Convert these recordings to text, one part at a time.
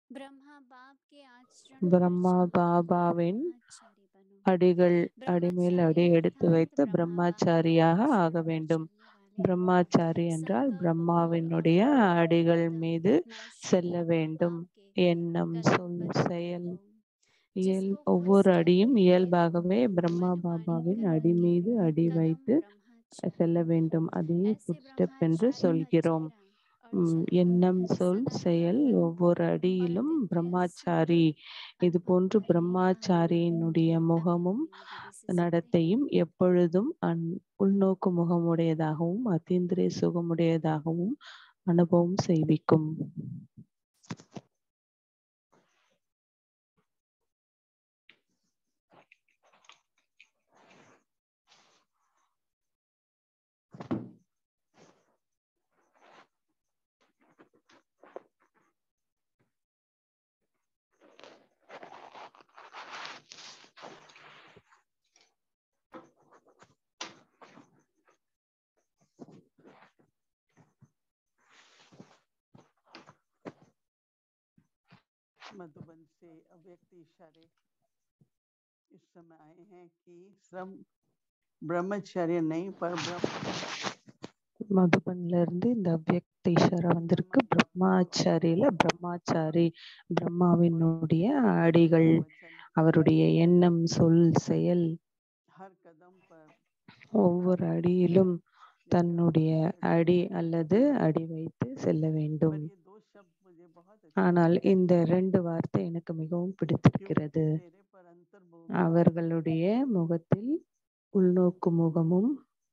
ब्रह्मा बाप के आचरण पर பிரம்மா चलो பாபாவின் ब्रह्मचारी बनो அடிகள் அடிமேல் அடி ब्रह्मचारी எடுத்து अर्थात வைத்து ब्रह्मा बाप के பிரம்மச்சாரியாக आचरण ஆக पर வேண்டும் चलने वाले பிரம்மாச்சாரி என்றால் संकल्प பிரம்மாவினுடைய पूर्वक अपने அடிகள் पिता மீது नाश செல்ல बाप வேண்டும் के எண்ணம் कदम சொல் पर செயல் चलो இயல் जिसको ஒவ்வொரு फुल அடியும் स्टॉप இயல்பாகவே பிரம்மா मन वाणी பாபாவின் कर्म அடி के மீது அடி कदम வைத்து ब्रह्मचारी செல்ல வேண்டும் அதையே ऐसे ஃபுட் ஸ்டெப் என்று ब्रह्मचारी का சொல்கிறோம் चेहरा और உம், चरण எண்ணம் சொல் सदा செயல் निरंतर ஒவ்வொரு और அடியிலும் अतीन्द्रिय பிரம்மாச்சாரி सुख இது अथवा போன்று प्रेम भाव பிரம்மாச்சாரியினுடைய अभी முகமும் अपनी विधि से सुनते हैं நடத்தையும் எப்பொழுதும் அன் உள்நோக்கு முகமுடையதாகவும் அத்தீந்திரிய சுகமுடையதாகவும் அனுபவம் செய்விக்கும் मधुबन से अव्यक्त इशारे इस समय आए हैं कि श्रम ब्रह्मचर्य नहीं पर ब्रह्म மதுபன்ல இருந்து இந்த அவ்யக்த ஈஸ்வரா வந்திருக்கு பிரம்மாச்சாரியில பிரம்மாச்சாரி பிரம்மாவினுடைய அடிகள் वचन அவருடைய எண்ணம் சொல் செயல் हर कदम पर ஒவ்வொரு அடியிலும் தன்னுடைய அடி அல்லது அடி வைத்து செல்ல வேண்டும் पर ये दो शब्द मुझे बहुत अच्छे ஆனால் लगे இந்த ரெண்டு வார்த்தை எனக்கு மிகவும் क्योंकि பிடித்திருக்கிறது चेहरे पर अंतर्मुख அவர்களுடைய முகத்தில் உள்நோக்கு முகமும்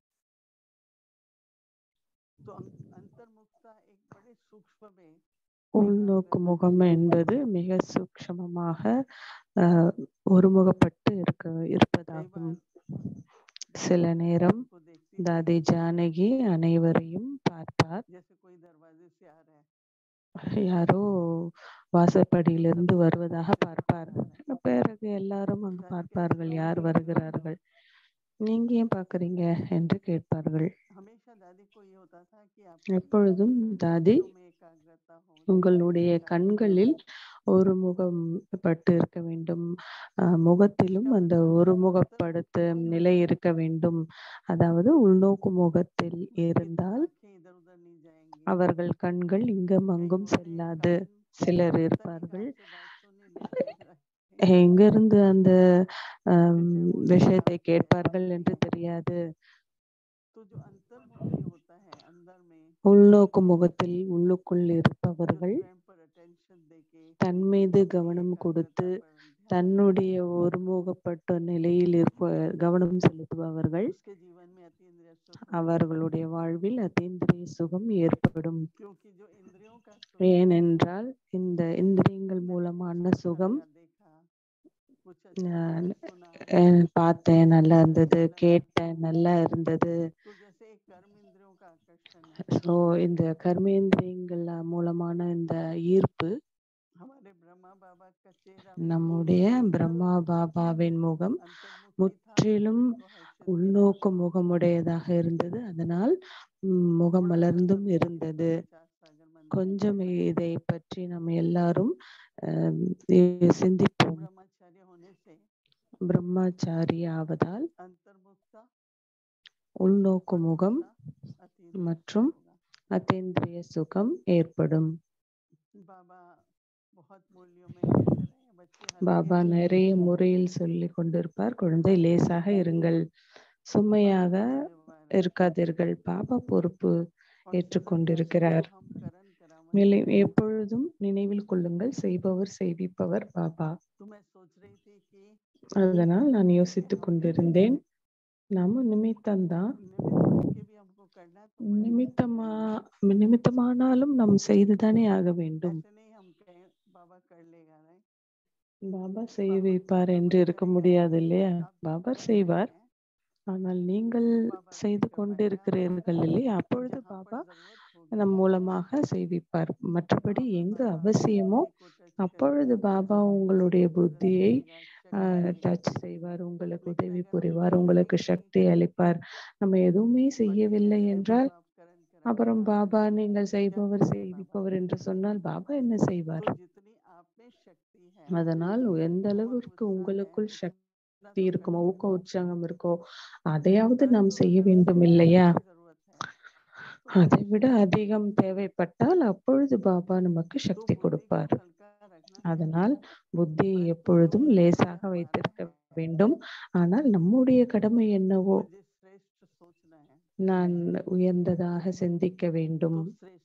तो अं- अंतर्मुखता एक बड़े सूक्ष्म में உள்நோக்கு முகம் என்பது மிக சூக்ஷமமாக அஹ், ஒருமுகப்பட்டு இருக்க कई இருப்பதாகும் बार சில நேரம் को देखती थी தாதி ஜானகி அனைவரையும் பார்ப்பார் जैसे कोई दरवाजे से आ रहा है யாரோ வாசப்படியிலிருந்து வருவதாக பார்ப்பார் பிறகு எல்லாரும் அங்கு பார்ப்பார்கள் யார் வருகிறார்கள் நீங்க ஏன் பார்க்கறீங்க என்று கேட்பார்கள் हमेशा दादी को ये होता था कि आप எப்பொழுதும் தாதி में एकाग्रता हो உங்களுடைய கண்களில் ஒரு முகம் பட்டு இருக்க வேண்டும் அஹ், முகத்திலும் அந்த ஒருமுகப்படுத்த நிலை இருக்க வேண்டும் அதாவது உள்நோக்கு முகத்தில் இருந்தால் आंखें इधर उधर नहीं जाएंगी அவர்கள் கண்கள் இங்கும் அங்கும் செல்லாது சிலர் இருப்பார்கள் எங்கிருந்து அந்த ஆம், விஷயத்தை கேட்பார்கள் என்று தெரியாது तो जो अंतर्मुखी होता है अंदर में உள்நோக்கு முகத்தில் உள்ளுக்குள் जो இருப்பவர்கள் स्वयं पर अटेंशन देके தன் மீது अपनी கவனம் एकाग्रता கொடுத்து पर ध्यान தன்னுடைய ஒருமுகப்பட்ட நிலையில் இருப்ப கவனம் செலுத்துபவர்கள் उसके जीवन में अतीन्द्रिय सुख அவர்களுடைய வாழ்வில் அத்தீந்திரிய சுகம் ஏற்படும் क्योंकि जो इंद्रियों का सुख ஏனென்றால் இந்த இந்திரியங்கள் मैंने மூலமான कुछ अच्छा சுகம் लगा, देखा कुछ अच्छा நான் लगा, सुना அஹ், பார்த்தேன் நல்லா இருந்தது கேட்டேன் நல்லா இருந்தது तो जैसे एक कर्म इंद्रियों का आकर्षण है ஸோ இந்த கர்மேந்திரியங்கள் மூலமான இந்த ஈர்ப்பு हमारे ब्रह्मा बाबा का चेहरा நம்முடைய பிரம்மா பாபாவின் முகம் अंतर्मुखी था முற்றிலும் तो हर्षित உள்நோக்கு முகமுடையதாக இருந்தது அதனால் ம், முகம் மலர்ந்தும் இருந்தது चार सागर मंदिर கொஞ்சம் இதை பற்றி நம்ம எல்லாரும் அஹ், இ- சிந்திப்போம் ब्रह्मचर्य होने से பிரம்மாச்சாரி ஆவதால் अंतर्मुखता உள்நோக்கு முகம் अतीन्द्रिय மற்றும் होगा அத்தேந்திரிய சுகம் ஏற்படும் बाबा बहुत मूल्यों में कहते रहे बच्चे हल्के பாபா हैं, நிறைய முறையில் சொல்லி கொண்டிருப்பார் குழந்தை லேசாக இருங்கள் சுமையாக जिम्मेवार है। இருக்காதீர்கள் பாபா பொறுப்பு और सदा ஏற்றுக்கொண்டிருக்கிறார் हम करण करावन மேலே எப்பொழுதும் நினைவில் கொள்ளுங்கள் செய்பவர் செய்விப்பவர் பாபா तो मैं सोच रही थी कि அதனால் நான் யோசித்துக் கொண்டிருந்தேன் நம்ம நிமித்தம்தான் निमित्त बन के भी हमको करना तो पड़ेगा। நிமித்தமா நிமித்தமானாலும் நாம் செய்துதானே ஆக வேண்டும் ऐसे नहीं हम कहें बाबा कर लेगा नहीं பாபா செய்ய வைப்பார் என்று இருக்க முடியாது இல்லையா பாபா செய்வார் ஆனால் நீங்கள் செய்து கொண்டிருக்கிறீர்கள் இல்லையா அப்பொழுது பாபா நம் மூலமாக செய்விப்பார் மற்றபடி எங்கு அவசியமோ அப்பொழுது பாபா உங்களுடைய புத்தியை டச் செய்வார் உங்களுக்கு உதவி புரிவார் உங்களுக்கு சக்தி அளிப்பார் நம்ம எதுவுமே செய்யவில்லை என்றால் அப்புறம் பாபா நீங்கள் செய்பவர் செய்விப்பவர் என்று சொன்னால் பாபா என்ன செய்வார் तो जितनी आप அதனால் எந்த அளவிற்கு உங்களுக்குள் சக்தி இருக்குமோ ஊக்க உற்சாகம் இருக்கோ அதையாவது நாம் செய்ய வேண்டும் இல்லையா அதை விட அதிகம் தேவைப்பட்டால் அப்பொழுது பாபா நமக்கு சக்தி கொடுப்பார் அதனால் புத்தியை எப்பொழுதும் லேசாக வைத்திருக்க வேண்டும் ஆனால் நம்முடைய கடமை என்னவோ நான் உயர்ந்ததாக சிந்திக்க வேண்டும்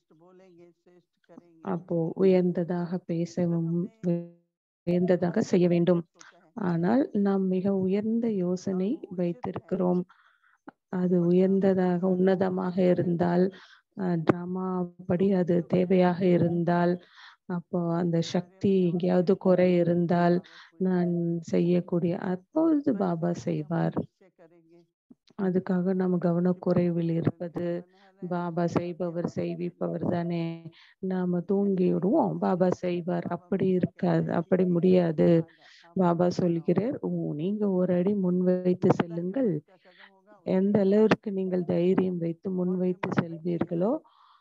அப்போ உயர்ந்ததாக பேசவும் உயர்ந்ததாக செய்ய வேண்டும் ஆனால் நாம் மிக உயர்ந்த யோசனை வைத்திருக்கிறோம் அது உயர்ந்ததாக உன்னதமாக இருந்தால் டிராமா படி அது தேவையாக இருந்தால் அப்போ அந்த சக்தி எங்கேயாவது குறை இருந்தால் நான் செய்யக்கூடிய அப்பொழுது பாபா செய்வார் அதுக்காக நம்ம கவனக்குறைவில் இருப்பது பாபா செய்பவர் செய்விப்பவர் தானே நாம தூங்கி விடுவோம் பாபா செய்வார் அப்படி இருக்காது அப்படி முடியாது பாபா சொல்கிறார் ஓ நீங்க ஒரு அடி முன் வைத்து செல்லுங்கள் எந்த அளவிற்கு நீங்கள் தைரியம் வைத்து முன் வைத்து செல்வீர்களோ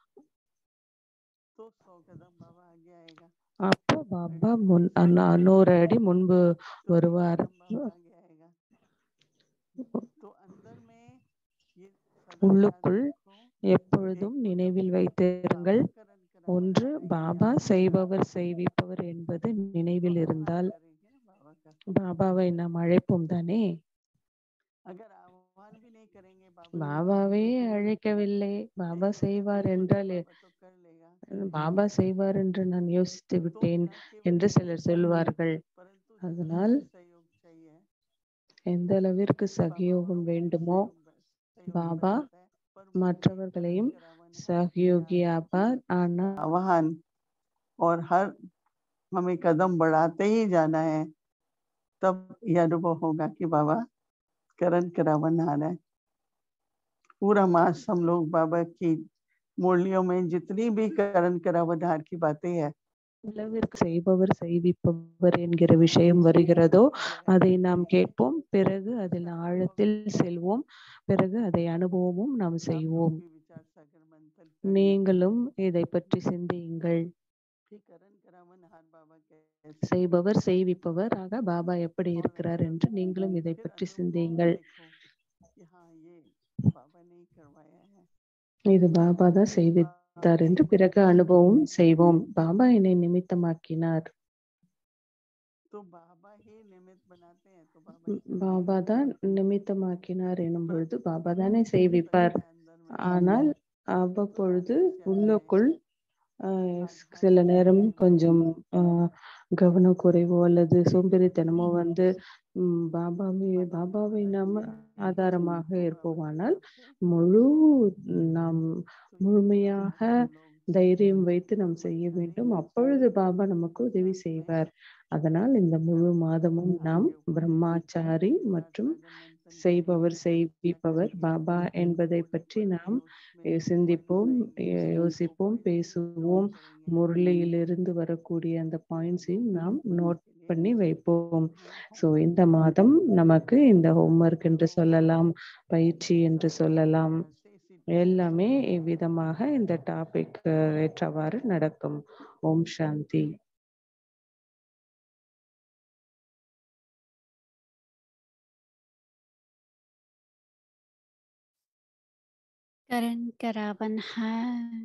அப்போ பாபா முன் நூறு அடி முன்பு வருவார் உள்ளுக்குள் எப்பொழுதும் நினைவில் வைத்திருங்கள் ஒன்று பாபா செய்பவர் செய்விப்பவர் என்பது நினைவில் இருந்தால் பாபாவை நாம் அழைப்போம் தானே பாபாவே அழைக்கவில்லை பாபா செய்வார் என்றால் பாபா செய்வார் என்று நான் யோசித்து விட்டேன் என்று சிலர் சொல்வார்கள் அதனால் எந்த அளவிற்கு சகயோகம் வேண்டுமோ பாபா மற்றவர்களையும் सहयोगी आभार आना आह्वान और हर हमें कदम बढ़ाते ही जाना है तब यह अनुभव होगा कि बाबा करण करावन आ रहा है पूरा मास हम लोग बाबा की मुरलियों में जितनी भी करण करावधार की बातें है அளவிற்கு செய்பவர் செய்விப்பவர் என்கிற விஷயம் வருகிறதோ அதை நாம் கேட்போம் பிறகு அதில் ஆழத்தில் செல்வோம் பிறகு அதை அனுபவமும் நாம் செய்வோம் நீங்களும் இதை பற்றி சிந்தியுங்கள் செய்பவர் செய்விப்பவர் ஆக பாபா எப்படி இருக்கிறார் என்று நீங்களும் இதை பற்றி சிந்தியுங்கள் இது பாபா தான் செய்வித்தார் என்று பிறகு அனுபவம் செய்வோம் பாபா என்னை நிமித்தமாக்கினார் பாபா தான் நிமித்தமாக்கினார் எனும் பொழுது பாபா தானே செய்விப்பார் ஆனால் அவ்வப்பொழுது உள்ளுக்குள் சில நேரம் கொஞ்சம் கவனக்குறைவோ அல்லது சோம்பேறித்தனமோ வந்து பாபாவை பாபாவை நாம ஆதாரமாக இருப்போமானால் முழு நாம் முழுமையாக தைரியம் வைத்து நாம் செய்ய வேண்டும் அப்பொழுது பாபா நமக்கு உதவி செய்வார் அதனால் இந்த முழு மாதமும் நாம் பிரம்மாச்சாரி மற்றும் செய்பவர் செய்விப்பவர் பாபா என்பதை பற்றி நாம் சிந்திப்போம் யோசிப்போம் பேசுவோம் முரளியிலிருந்து வரக்கூடிய அந்த பாயிண்ட்ஸையும் நாம் நோட் பண்ணி வைப்போம் ஸோ இந்த மாதம் நமக்கு இந்த ஹோம்ஒர்க் என்று சொல்லலாம் பயிற்சி என்று சொல்லலாம் எல்லாமே இவ்விதமாக இந்த டாபிக் ஏற்றவாறு நடக்கும் ஓம் சாந்தி करण करावनहार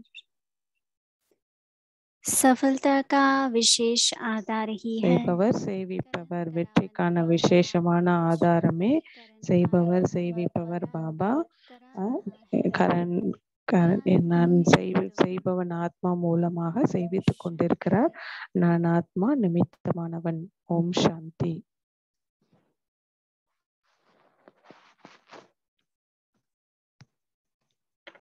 सफलता का विशेष आधार ही है செய்பவர் செய்விப்பவர் வெற்றிக்கான விசேஷமான ஆதாரமே செய்பவர் செய்விப்பவர் பாபா கரண் நான் செய்பவன் ஆத்மா மூலமாக செய்வித்துக் கொண்டிருக்கிறார் நான் ஆத்மா நிமித்தமானவன் ஓம் சாந்தி